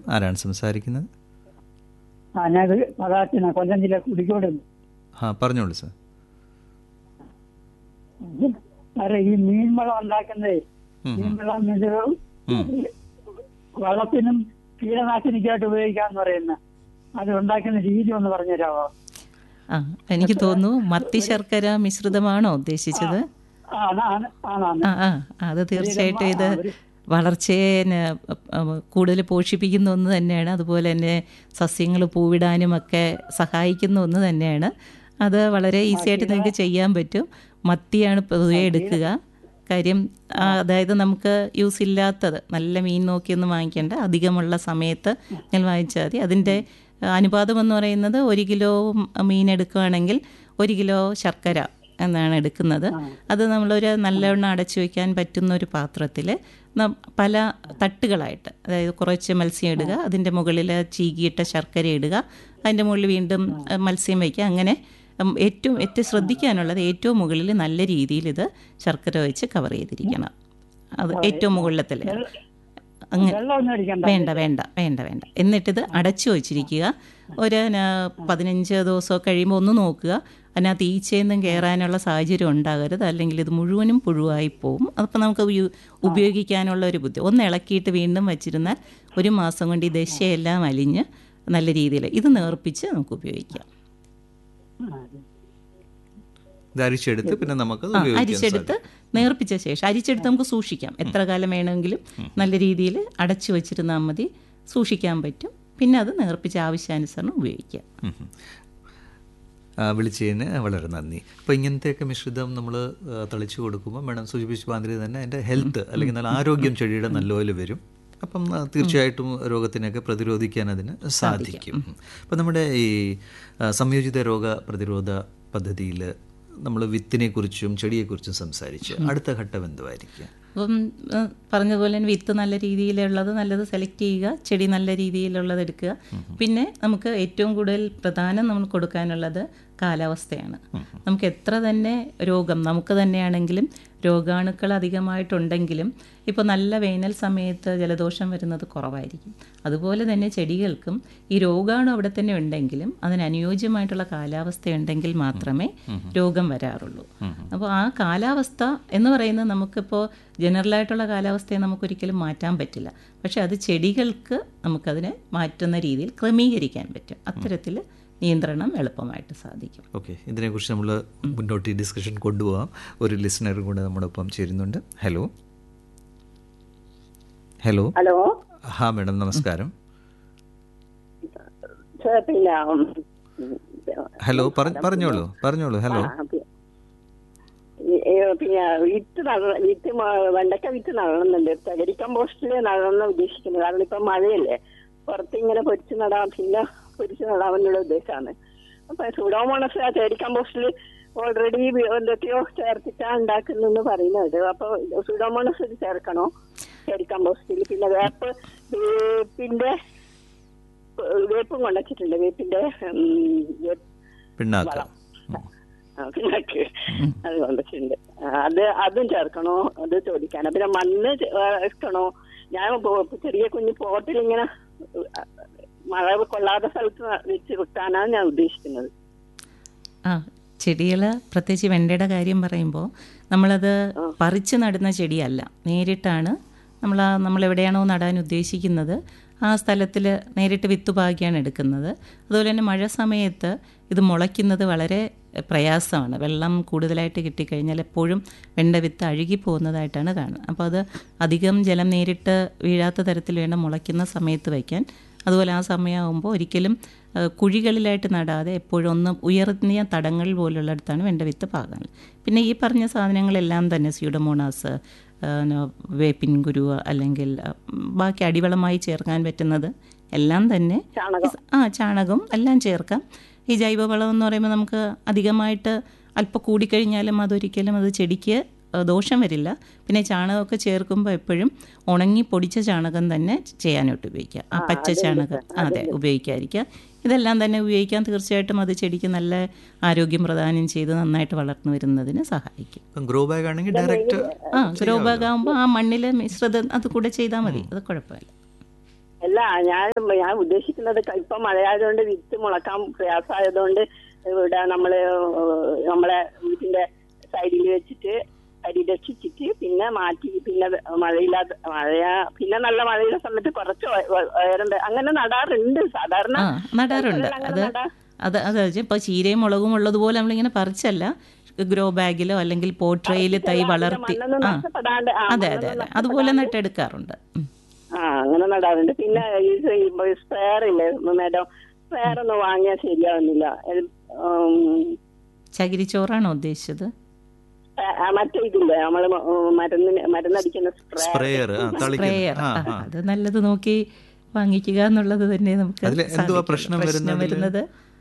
ആരാണ് സംസാരിക്കുന്നത് ആ ഞാൻ പതാറ്റിന കൊല്ലം ജില്ല കുടിക്കോട് ആ പറഞ്ഞോളൂ സാർ സാറേ ഈ മീൻവളം ഉണ്ടാക്കുന്നതേ ഉം, ഉം. മീൻവളം മിനറലും വളത്തിനും കീടനാശിനിക്കായിട്ട് ഉപയോഗിക്കാന്ന് പറയുന്ന അത് ഉണ്ടാക്കുന്ന രീതി ഒന്ന് പറഞ്ഞുതരാമോ ആ എനിക്ക് തോന്നുന്നു മത്തി ശർക്കര മിശ്രിതമാണോ ഉദ്ദേശിച്ചത് ആ, ആണ്, ആണ്, ആണ്. ആ ആ അത് തീർച്ചയായിട്ടും ഇത് വളർച്ചയെ ന- അഹ് കൂടുതൽ പോഷിപ്പിക്കുന്ന ഒന്ന് തന്നെയാണ് അതുപോലെ തന്നെ സസ്യങ്ങൾ പൂവിടാനും ഒക്കെ സഹായിക്കുന്ന ഒന്ന് തന്നെയാണ് അത് വളരെ ഈസി ആയിട്ട് നിങ്ങൾക്ക് ചെയ്യാൻ പറ്റും മത്തിയാണ് പൊതുവെ എടുക്കുക കാര്യം ആ, അതായത് നമുക്ക് യൂസ് ഇല്ലാത്തത് നല്ല മീൻ നോക്കിയൊന്നും വാങ്ങിക്കേണ്ട അധികമുള്ള സമയത്ത് നിങ്ങൾ വാങ്ങിച്ചാൽ മതി അതിൻ്റെ അനുപാതം എന്ന് പറയുന്നത് ഒരു കിലോ മീൻ എടുക്കുകയാണെങ്കിൽ ഒരു കിലോ ശർക്കര എന്നാണ് എടുക്കുന്നത് അത് നമ്മളൊരു നല്ലവണ്ണം അടച്ചു വയ്ക്കാൻ പറ്റുന്ന ഒരു പാത്രത്തിൽ പല തട്ടുകളായിട്ട് അതായത് കുറച്ച് മത്സ്യം ഇടുക അതിൻ്റെ മുകളിൽ ചീകിയിട്ട ശർക്കര ഇടുക അതിൻ്റെ മുകളിൽ വീണ്ടും അഹ്, മത്സ്യം വയ്ക്കുക അങ്ങനെ ഉം, ഏറ്റവും ഏറ്റവും ശ്രദ്ധിക്കാനുള്ളത് ഏറ്റവും മുകളിൽ നല്ല രീതിയിൽ ഇത് ശർക്കര വെച്ച് കവർ ചെയ്തിരിക്കണം അത് ഏറ്റവും മുകളിലത്തിൽ അങ്ങനെ വെള്ളമൊന്നും അടിക്കണ്ട വേണ്ട വേണ്ട വേണ്ട വേണ്ട എന്നിട്ടിത് അടച്ചു വച്ചിരിക്കുക ഒരു ന- പതിനഞ്ച് ദിവസം കഴിയുമ്പോൾ ഒന്ന് നോക്കുക അതിനകത്ത് ഈച്ചയൊന്നും കയറാനുള്ള സാഹചര്യം ഉണ്ടാകരുത് അല്ലെങ്കിൽ ഇത് മുഴുവനും പുഴുവായി പോവും അപ്പോൾ നമുക്ക് ഉപയോ- ഉപയോഗിക്കാനുള്ള ഒരു ബുദ്ധി ഒന്ന് ഇളക്കിയിട്ട് വീണ്ടും വെച്ചിരുന്നാൽ ഒരു മാസം കൊണ്ട് ഈ ദശയെല്ലാം അലിഞ്ഞ് നല്ല രീതിയിൽ ഇത് നേർപ്പിച്ച് നമുക്ക് ഉപയോഗിക്കാം ഇത് അരിച്ചെടുത്ത് പിന്നെ നമുക്കത് ആ, ഉപയോഗിക്കാൻ അരിച്ചെടുത്ത് നേർപ്പിച്ച ശേഷം അരിച്ചെടുത്ത് നമുക്ക് സൂക്ഷിക്കാം എത്ര കാലം വേണമെങ്കിലും നല്ല രീതിയിൽ അടച്ചു വെച്ചിരുന്നാൽ മതി സൂക്ഷിക്കാൻ പറ്റും പിന്നെ അത് നേർപ്പിച്ച ആവശ്യാനുസരണം ഉപയോഗിക്കാം ഉം, ഉം. ആ, വിളിച്ചതിന് വളരെ നന്ദി അപ്പോൾ ഇങ്ങനത്തെയൊക്കെ മിശ്രിതം നമ്മൾ തളിച്ചു കൊടുക്കുമ്പോൾ മേഡം സൂചിപ്പിച്ച മാതിരി തന്നെ അതിൻ്റെ ഹെൽത്ത് അല്ലെങ്കിൽ നല്ല ആരോഗ്യം ചെടിയുടെ നല്ലപോലെ വരും അപ്പം ആ, തീർച്ചയായിട്ടും രോഗത്തിനൊക്കെ പ്രതിരോധിക്കാൻ അതിന് സാധിക്കും അപ്പം നമ്മുടെ ഈ ആ, സംയോജിത രോഗ പ്രതിരോധ പദ്ധതിയിൽ നമ്മൾ വിത്തിനെക്കുറിച്ചും ചെടിയെക്കുറിച്ചും സംസാരിച്ച് അടുത്ത ഘട്ടം എന്തുമായിരിക്കും അപ്പം ഏഹ്, പറഞ്ഞതുപോലെ തന്നെ വിത്ത് നല്ല രീതിയിലുള്ളത് നല്ലത് സെലക്ട് ചെയ്യുക ചെടി നല്ല രീതിയിലുള്ളത് എടുക്കുക പിന്നെ നമുക്ക് ഏറ്റവും കൂടുതൽ പ്രധാനം നമ്മൾ കൊടുക്കാനുള്ളത് കാലാവസ്ഥയാണ് നമുക്ക് എത്ര തന്നെ രോഗം നമുക്ക് തന്നെയാണെങ്കിലും രോഗാണുക്കൾ അധികമായിട്ടുണ്ടെങ്കിലും ഇപ്പോൾ നല്ല വേനൽ സമയത്ത് ജലദോഷം വരുന്നത് കുറവായിരിക്കും അതുപോലെ തന്നെ ചെടികൾക്കും ഈ രോഗാണു അവിടെ തന്നെ ഉണ്ടെങ്കിലും അതിന് അനുയോജ്യമായിട്ടുള്ള കാലാവസ്ഥ ഉണ്ടെങ്കിൽ മാത്രമേ രോഗം വരാറുള്ളൂ അപ്പോൾ ആ കാലാവസ്ഥ എന്ന് പറയുന്നത് നമുക്കിപ്പോൾ ജനറലായിട്ടുള്ള കാലാവസ്ഥയെ നമുക്കൊരിക്കലും മാറ്റാൻ പറ്റില്ല പക്ഷെ അത് ചെടികൾക്ക് നമുക്കതിനെ മാറ്റുന്ന രീതിയിൽ ക്രമീകരിക്കാൻ പറ്റും അത്തരത്തിൽ നിയന്ത്രണം എളുപ്പമായിട്ട് സാധിക്കും ഓക്കെ ഇതിനെക്കുറിച്ച് നമ്മൾ മുന്നോട്ട് ഈ ഡിസ്കഷൻ കൊണ്ടുപോകാം ഒരു ലിസണറും കൂടെ നമ്മുടെ ഒപ്പം ചേരുന്നുണ്ട് ഹലോ ഹലോ ഹലോ ഹാ മാഡം നമസ്കാരം സർ പിന്നെ ഉം, ഹലോ പറ- പറഞ്ഞോളൂ പറഞ്ഞോളൂ ഹലോ ആ, പി- ഈ- ഈ പിന്നെ വിത്ത് നട വിത്ത് മ- വെണ്ടക്ക വിത്ത് നടണമെന്നുണ്ട് തകരി കമ്പോസ്റ്റിൽ നടണമെന്ന് ഉദ്ദേശിക്കുന്നത് കാരണം ഇപ്പൊ മഴയല്ലേ പുറത്ത് ഇങ്ങനെ പൊരിച്ച് നടാം പിന്നെ പൊരിച്ച് നടാമെന്നുള്ള ഉദ്ദേശമാണ് അപ്പൊ സൂഡോമോണസ് ആ തേരി കമ്പോസ്റ്റിൽ ഓൾറെഡി എന്തൊക്കെയോ ചേർത്തിട്ടാ ഉണ്ടാക്കുന്നെന്ന് പറയുന്നത് അപ്പൊ സൂഡോമോണസ് ഇത് ചേർക്കണോ തേരി കമ്പോസ്റ്റിൽ പിന്നെ വേപ്പ് വേപ്പിന്റെ വേപ്പും കൊണ്ടുവച്ചിട്ടുണ്ട് വേപ്പിന്റെ ഉം, വേപ്പ് പിണ്ണാക്ക ആ, പിണ്ണാക്ക് അത് കൊണ്ടുവച്ചിട്ടുണ്ട് ആ, അത് അതും ചേർക്കണോ അത് ചോദിക്കാനാ പിന്നെ മണ്ണ് ചെ- ആ, ഇഷ്ടണോ ഞാൻ പോ- ചെറിയ കുഞ്ഞു പോട്ടിൽ ഇങ്ങനെ ആ, മഴ കൊള്ളാത്ത സ്ഥലത്ത് വെച്ച് വിട്ടാനാണ് ഞാൻ ഉദ്ദേശിക്കുന്നത് ആ ചെടികൾ പ്രത്യേകിച്ച് വെണ്ടയുടെ കാര്യം പറയുമ്പോൾ നമ്മളത് പറിച്ച് നടുന്ന ചെടിയല്ല നേരിട്ടാണ് നമ്മൾ ആ- നമ്മൾ എവിടെയാണോ നടാൻ ഉദ്ദേശിക്കുന്നത് ആ സ്ഥലത്തിൽ നേരിട്ട് വിത്ത് പാകിയാണ് എടുക്കുന്നത് അതുപോലെ തന്നെ മഴ സമയത്ത് ഇത് മുളയ്ക്കുന്നത് വളരെ പ്രയാസമാണ് വെള്ളം കൂടുതലായിട്ട് കിട്ടിക്കഴിഞ്ഞാൽ എപ്പോഴും വെണ്ട വിത്ത് അഴുകി പോകുന്നതായിട്ടാണ് കാണുന്നത് അപ്പോൾ അത് അധികം ജലം നേരിട്ട് വീഴാത്ത തരത്തിൽ വേണം മുളയ്ക്കുന്ന സമയത്ത് വയ്ക്കാൻ അതുപോലെ ആ സമയമാകുമ്പോൾ ഒരിക്കലും ആ, കുഴികളിലായിട്ട് നടാതെ എപ്പോഴും ഒന്ന് ഉയർന്നിയ തടങ്ങൾ പോലുള്ളിടത്താണ് വെണ്ട വിത്ത് പാകാൻ പിന്നെ ഈ പറഞ്ഞ സാധനങ്ങളെല്ലാം തന്നെ സ്യൂഡമോണാസ് ആ, ന- വേപ്പിൻ കുരു അല്ലെങ്കിൽ ആ, ബാക്കി അടിവളമായി ചേർക്കാൻ പറ്റുന്നത് എല്ലാം തന്നെ ചാണകം ആ ചാണകം എല്ലാം ചേർക്കാം ഈ ജൈവവളം എന്ന് പറയുമ്പോൾ നമുക്ക് അധികമായിട്ട് അല്പം കൂടിക്കഴിഞ്ഞാലും അതൊരിക്കലും അത് ചെടിക്ക് ആ, ദോഷം വരില്ല പിന്നെ ചാണകമൊക്കെ ചേർക്കുമ്പോൾ എപ്പോഴും ഉണങ്ങി പൊടിച്ച ചാണകം തന്നെ ചെയ്യാനായിട്ട് ഉപയോഗിക്കുക ആ പച്ച ചാണകം അതെ ഉപയോഗിക്കാതിരിക്കുക ഇതെല്ലാം തന്നെ ഉപയോഗിക്കാൻ തീർച്ചയായിട്ടും അത് ചെടിക്ക് നല്ല ആരോഗ്യം പ്രദാനം ചെയ്ത് നന്നായിട്ട് വളർന്നു വരുന്നതിന് സഹായിക്കും ഇപ്പം ഗ്രോ ബാഗ് ആണെങ്കിൽ ഡയറക്റ്റ് ആ ഗ്രോ ബാഗ് ആകുമ്പോൾ ആ മണ്ണിലെ മിശ്രിതം അത് കൂടെ ചെയ്താൽ മതി അത് കുഴപ്പമില്ല അല്ല ഞാൻ ഞാൻ ഉദ്ദേശിക്കുന്നത് ക- ഇപ്പൊ മഴയായതുകൊണ്ട് വിത്ത് മുളക്കാൻ പ്രയാസമായതുകൊണ്ട് ഇവിടെ നമ്മള് ഏഹ് നമ്മളെ വീട്ടിന്റെ സൈഡിൽ വെച്ചിട്ട് അരി രക്ഷിച്ചിട്ട് പിന്നെ മാറ്റി പിന്നെ മഴയില്ലാത്ത മഴ പിന്നെ നല്ല മഴയുള്ള സമയത്ത് കുറച്ച് വ- വ- ഉയരണ്ട് അങ്ങനെ നടാറുണ്ട് സാധാരണ ആ നടാറുണ്ട് അങ്ങനെ അത് നടാ- അത് അത് ഇപ്പോൾ ചീരയും മുളകും ഉള്ളതുപോലെ നമ്മളിങ്ങനെ പറിച്ചല്ല ഗ്രോ ബാഗിലോ അല്ലെങ്കിൽ പോട്രയിൽ തൈ വളർത്തി മണ്ണൊന്നും ആ നഷ്ടപ്പെടാണ്ട് ആ, അതെ അതെ മണ്ണൊന്നും അതെ അതുപോലെ നട്ടെടുക്കാറുണ്ട് ഉം. ആ അങ്ങനെ നടാറുണ്ട് പിന്നെ ഈ സ്പെയർ ഇല്ലേ മേഡം സ്പെയർ ഒന്നും വാങ്ങിയാൽ ശരിയാവുന്നില്ല ഇത്, ഉം, ചകിരിച്ചോറാണോ ഉദ്ദേശിച്ചത് ആ- ആ മറ്റേ ഇതില്ലേ നമ്മള് മ- ഉം, മരുന്നിന് മരുന്നടിക്കുന്ന സ്പ്രേ സ്പ്രേയർ ആ തളിക്കുന്ന സ്പ്രേയർ ആ ആ, ആ അത് നല്ലത് നോക്കി വാങ്ങിക്കുക എന്നുള്ളത് തന്നെ നമുക്ക് അതില് എന്തുവാ സാധിക്കുള്ളൂ. പ്രശ്നം വരുന്നതില്? വരുന്നത്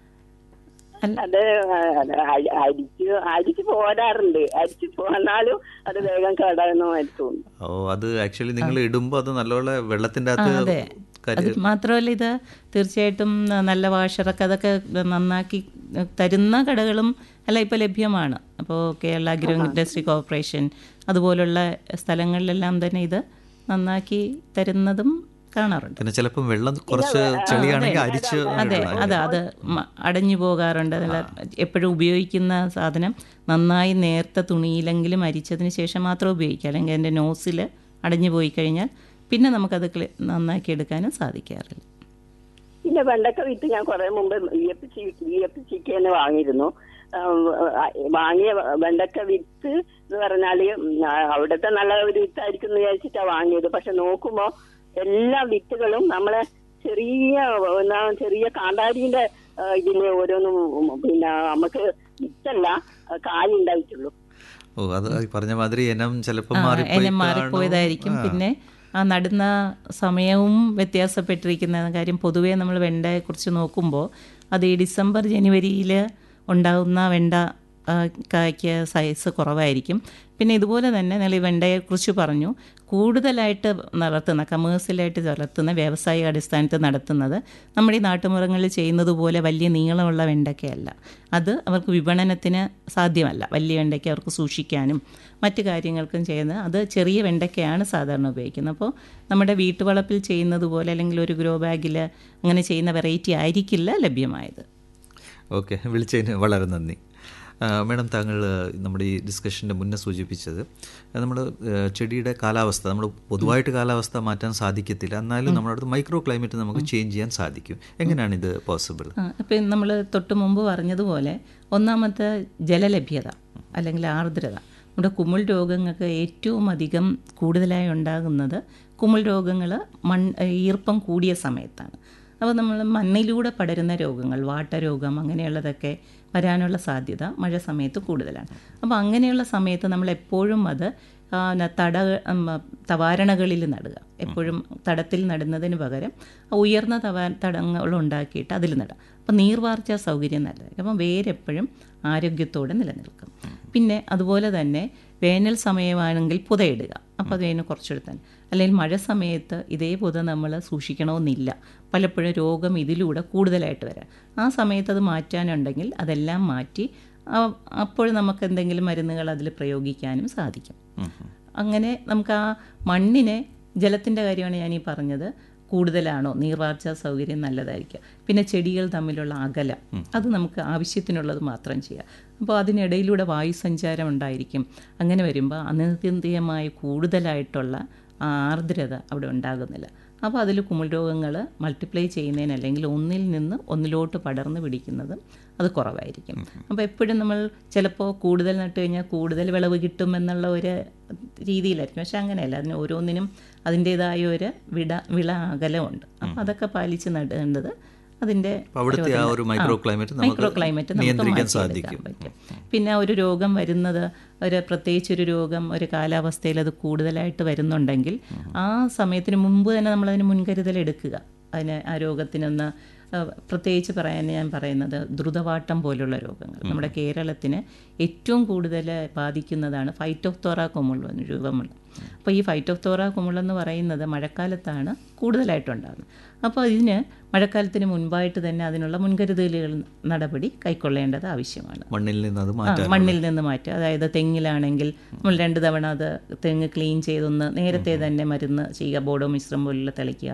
അല്ല അത് അത് അരി- അരിച്ച് അരിച്ച് പോരാറുണ്ട് അരിച്ച് പോന്നാലും അത് വേഗം കേടായെന്ന് എനിക്ക് തോന്നുന്നു ഓ അത് ആക്ച്വലി നിങ്ങൾ ഇടുമ്പോ അത് നല്ലപോലെ വെള്ളത്തിന്റെ ആ, അകത്ത് അതെ കരി- അത് മാത്രമല്ല ഇത് തീർച്ചയായിട്ടും നല്ല വാഷറൊക്കെ അതൊക്കെ നന്നാക്കി തരുന്ന കടകളും എല്ലാം ഇപ്പോൾ ലഭ്യമാണ് അപ്പോൾ കേരള അഗ്രോ ഇൻഡസ്ട്രി കോർപ്പറേഷൻ അതുപോലുള്ള സ്ഥലങ്ങളിലെല്ലാം തന്നെ ഇത് നന്നാക്കി തരുന്നതും കാണാറുണ്ട് പിന്നെ ചിലപ്പം വെള്ളം കുറച്ച് ചെളിയാണെങ്കിൽ അരിച്ച് അതെ ഇടണം. അതെ അത് മ- അടഞ്ഞു പോകാറുണ്ട് അതല്ല എപ്പോഴും ഉപയോഗിക്കുന്ന സാധനം നന്നായി നേർത്ത തുണിയിലെങ്കിലും അരിച്ചതിന് ശേഷം മാത്രം ഉപയോഗിക്കുക അല്ലെങ്കിൽ അതിൻ്റെ നോസിൽ അടഞ്ഞു പോയി കഴിഞ്ഞാൽ പിന്നെ നമുക്കത് ക്ലി നന്നാക്കി എടുക്കാനും സാധിക്കാറില്ല പിന്നെ വെണ്ടക്ക വിത്ത് ഞാൻ കുറെ മുമ്പ് V F C V F സിക്ക് വാങ്ങിയിരുന്നു ആ, വാങ്ങിയ വെണ്ടക്ക വിത്ത് എന്ന് പറഞ്ഞാല് ഉം, ആ, അവിടുത്തെ നല്ല ഒരു വിത്തായിരിക്കും എന്ന് വിചാരിച്ചിട്ടാ വാങ്ങിയത് പക്ഷെ നോക്കുമ്പോ എല്ലാ വിത്തുകളും നമ്മളെ ചെറിയ എന്നാ ചെറിയ കാന്താരിന്റെ ആ, ഇതില് ഓരോന്നും ഉം, പിന്നെ നമുക്ക് വിത്തല്ല ആ, കായ് ഉണ്ടായിട്ടുള്ളൂ ഓ അത് ഈ പറഞ്ഞ മാതിരി ഇനം ചിലപ്പോൾ ആ, മാറിപ്പോയി ഇനം മാറിപ്പോയതായിരിക്കും പിന്നെ ആ നടുന്ന സമയവും വ്യത്യാസപ്പെട്ടിരിക്കുന്ന കാര്യം പൊതുവേ നമ്മൾ വെണ്ടയെക്കുറിച്ച് നോക്കുമ്പോൾ അത് ഈ ഡിസംബർ ജനുവരിയിൽ ഉണ്ടാകുന്ന വെണ്ട ആ, കായ്ക്ക് സൈസ് കുറവായിരിക്കും പിന്നെ ഇതുപോലെ തന്നെ നിങ്ങൾ ഈ വെണ്ടയെക്കുറിച്ച് പറഞ്ഞു കൂടുതലായിട്ട് നടത്തുന്ന കമേഴ്സ്യലായിട്ട് നടത്തുന്ന വ്യാവസായിക അടിസ്ഥാനത്തിൽ നടത്തുന്നത് നമ്മുടെ ഈ നാട്ടുമുറങ്ങളിൽ ചെയ്യുന്നത് പോലെ വലിയ നീളമുള്ള വെണ്ടയ്ക്കയല്ല അത് അവർക്ക് വിപണനത്തിന് സാധ്യമല്ല വലിയ വെണ്ടയ്ക്ക അവർക്ക് സൂക്ഷിക്കാനും മറ്റു കാര്യങ്ങൾക്കും ചെയ്യുന്നത് അത് ചെറിയ വെണ്ടയ്ക്കയാണ് സാധാരണ ഉപയോഗിക്കുന്നത് അപ്പോൾ നമ്മുടെ വീട്ടുവളപ്പിൽ ചെയ്യുന്നത് പോലെ അല്ലെങ്കിൽ ഒരു ഗ്രോ ബാഗിൽ അങ്ങനെ ചെയ്യുന്ന വെറൈറ്റി ആയിരിക്കില്ല ലഭ്യമായത് ഓക്കെ വിളിച്ചതിന് വളരെ നന്ദി ആ, മേഡം താങ്കൾ നമ്മുടെ ഈ ഡിസ്കഷൻ്റെ മുന്നേ സൂചിപ്പിച്ചത് നമ്മൾ ചെടിയുടെ കാലാവസ്ഥ നമ്മൾ പൊതുവായിട്ട് കാലാവസ്ഥ മാറ്റാൻ സാധിക്കത്തില്ല എന്നാലും നമ്മുടെ അടുത്ത് മൈക്രോ ക്ലൈമറ്റ് നമുക്ക് ചേഞ്ച് ചെയ്യാൻ സാധിക്കും എങ്ങനെയാണ് ഇത് പോസിബിൾ ഇപ്പം നമ്മൾ തൊട്ട് മുമ്പ് പറഞ്ഞതുപോലെ ഒന്നാമത്തെ ജലലഭ്യത അല്ലെങ്കിൽ ആർദ്രത നമ്മുടെ കുമിൾ രോഗങ്ങൾക്ക് ഏറ്റവും അധികം കൂടുതലായി ഉണ്ടാകുന്നത് കുമിൾ രോഗങ്ങൾ മൺ ഈർപ്പം കൂടിയ സമയത്താണ് അപ്പോൾ നമ്മൾ മണ്ണിലൂടെ പടരുന്ന രോഗങ്ങൾ വാട്ടരോഗം അങ്ങനെയുള്ളതൊക്കെ വരാനുള്ള സാധ്യത മഴ സമയത്ത് കൂടുതലാണ് അപ്പോൾ അങ്ങനെയുള്ള സമയത്ത് നമ്മൾ എപ്പോഴും അത് ആ, ന- തട ഉം, തവാരണകളിൽ നടുക എപ്പോഴും തടത്തിൽ നടുന്നതിന് പകരം ആ ഉയർന്ന തവാ തടങ്ങൾ ഉണ്ടാക്കിയിട്ട് അതിൽ നടുക അപ്പോൾ നീർവാർച്ച സൗകര്യം നല്ലതായിരിക്കും അപ്പം വേരെപ്പോഴും ആരോഗ്യത്തോടെ നിലനിൽക്കും പിന്നെ അതുപോലെ തന്നെ വേനൽ സമയമാണെങ്കിൽ പുതയിടുക അപ്പോൾ അത് വേനൽ കുറച്ചെടുത്താൽ അല്ലെങ്കിൽ മഴ സമയത്ത് ഇതേ പുത നമ്മൾ സൂക്ഷിക്കണമെന്നില്ല പലപ്പോഴും രോഗം ഇതിലൂടെ കൂടുതലായിട്ട് വരാം ആ സമയത്ത് അത് മാറ്റാനുണ്ടെങ്കിൽ അതെല്ലാം മാറ്റി ആ- അപ്പോൾ നമുക്ക് എന്തെങ്കിലും മരുന്നുകൾ അതിൽ പ്രയോഗിക്കാനും സാധിക്കും അങ്ങനെ നമുക്ക് ആ മണ്ണിനെ ജലത്തിൻ്റെ കാര്യമാണ് ഞാൻ ഈ പറഞ്ഞത് കൂടുതലാണോ നീർവാർച്ച സൗകര്യം നല്ലതായിരിക്കും പിന്നെ ചെടികൾ തമ്മിലുള്ള അകലം അത് നമുക്ക് ആവശ്യത്തിനുള്ളത് മാത്രം ചെയ്യാം അപ്പോൾ അതിനിടയിലൂടെ വായുസഞ്ചാരം ഉണ്ടായിരിക്കും അങ്ങനെ വരുമ്പോൾ അനിത്യന്തിയമായി കൂടുതലായിട്ടുള്ള ആ ആർദ്രത അവിടെ ഉണ്ടാകുന്നില്ല അപ്പോൾ അതിൽ കുമിൾ രോഗങ്ങൾ മൾട്ടിപ്ലൈ ചെയ്യുന്നതിന് അല്ലെങ്കിൽ ഒന്നിൽ നിന്ന് ഒന്നിലോട്ട് പടർന്ന് പിടിക്കുന്നതും അത് കുറവായിരിക്കും അപ്പോൾ എപ്പോഴും നമ്മൾ ചിലപ്പോൾ കൂടുതൽ നട്ട് കഴിഞ്ഞാൽ കൂടുതൽ വിളവ് കിട്ടും എന്നുള്ള ഒരു രീതിയിലായിരിക്കും പക്ഷെ അങ്ങനെയല്ല അതിന് ഓരോന്നിനും അതിൻ്റേതായ ഒരു വിട വിള അകലമുണ്ട് അപ്പോൾ അതൊക്കെ പാലിച്ച് നടേണ്ടത് അതിൻ്റെ അപ്പോൾ അവിടുത്തെ ആ ഒരു മൈക്രോ ക്ലൈമറ്റ് നമുക്ക് മൈക്രോ ക്ലൈമറ്റ് നമുക്ക് നിയന്ത്രിക്കാൻ മാറ്റിയെടുക്കാൻ സാധിക്കും പറ്റും പിന്നെ ഒരു രോഗം വരുന്നത് ഒരു പ്രത്യേകിച്ച് ഒരു രോഗം ഒരു കാലാവസ്ഥയിൽ അത് കൂടുതലായിട്ട് വരുന്നുണ്ടെങ്കിൽ ആ സമയത്തിന് മുമ്പ് തന്നെ നമ്മളതിന് മുൻകരുതൽ എടുക്കുക അതിന് ആ രോഗത്തിനൊന്ന് ആ, പ്രത്യേകിച്ച് പറയാൻ ഞാൻ പറയുന്നത് ദ്രുതവാട്ടം പോലുള്ള രോഗങ്ങൾ നമ്മുടെ കേരളത്തിന് ഏറ്റവും കൂടുതൽ ബാധിക്കുന്നതാണ് ഫൈറ്റോഫ്തോറ കൊമുള്ള രൂപമുള്ള അപ്പോൾ ഈ ഫൈറ്റോഫ്തോറ കൊമുളെന്ന് പറയുന്നത് മഴക്കാലത്താണ് കൂടുതലായിട്ടുണ്ടാകുന്നത് അപ്പോൾ ഇതിന് മഴക്കാലത്തിന് മുൻപായിട്ട് തന്നെ അതിനുള്ള മുൻകരുതലുകൾ നടപടി കൈക്കൊള്ളേണ്ടത് ആവശ്യമാണ് മണ്ണിൽ നിന്ന് അത് ആ, മാറ്റാൻ മണ്ണിൽ നിന്ന് മാറ്റുക അതായത് തെങ്ങിലാണെങ്കിൽ നമ്മൾ രണ്ട് തവണ അത് തെങ്ങ് ക്ലീൻ ചെയ്തൊന്ന് നേരത്തെ തന്നെ മരുന്ന് ചെയ്യുക ബോഡോ മിശ്രം പോലുള്ള തളിക്കുക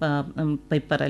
പെപ്പർ